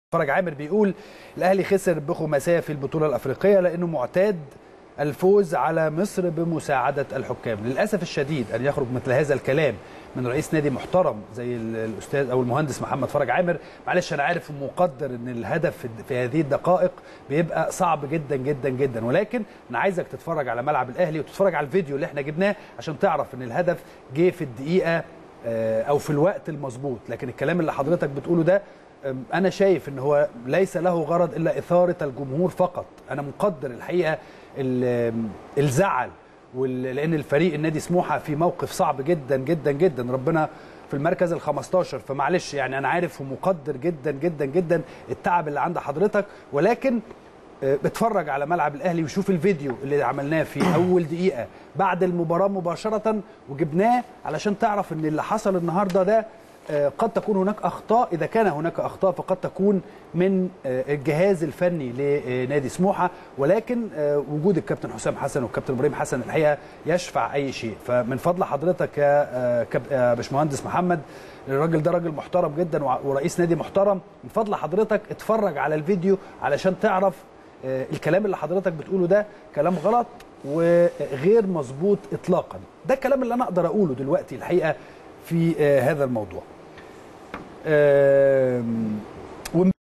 فرج عامر بيقول الاهلي خسر بخماسيه في البطوله الافريقيه لانه معتاد الفوز على مصر بمساعده الحكام للاسف الشديد ان يخرج مثل هذا الكلام من رئيس نادي محترم زي الاستاذ او المهندس محمد فرج عامر معلش انا عارف ومقدر ان الهدف في هذه الدقائق بيبقى صعب جدا جدا جدا ولكن انا عايزك تتفرج على ملعب الاهلي وتتفرج على الفيديو اللي احنا جبناه عشان تعرف ان الهدف جه في الدقيقه او في الوقت المظبوط لكن الكلام اللي حضرتك بتقوله ده انا شايف ان هو ليس له غرض الا اثاره الجمهور فقط انا مقدر الحقيقه الزعل لان الفريق النادي سموحه في موقف صعب جدا جدا جدا ربنا في المركز ال 15 فمعلش يعني انا عارف ومقدر جدا جدا جدا التعب اللي عند حضرتك ولكن اتفرج على ملعب الاهلي وشوف الفيديو اللي عملناه في اول دقيقه بعد المباراه مباشره وجبناه علشان تعرف ان اللي حصل النهارده ده قد تكون هناك اخطاء اذا كان هناك اخطاء فقد تكون من الجهاز الفني لنادي سموحه ولكن وجود الكابتن حسام حسن والكابتن ابراهيم حسن الحقيقه يشفع اي شيء فمن فضل حضرتك يا باشمهندس محمد الراجل ده راجل محترم جدا ورئيس نادي محترم من فضل حضرتك اتفرج على الفيديو علشان تعرف الكلام اللي حضرتك بتقوله ده كلام غلط وغير مظبوط اطلاقا ده الكلام اللي انا اقدر اقوله دلوقتي الحقيقه في هذا الموضوع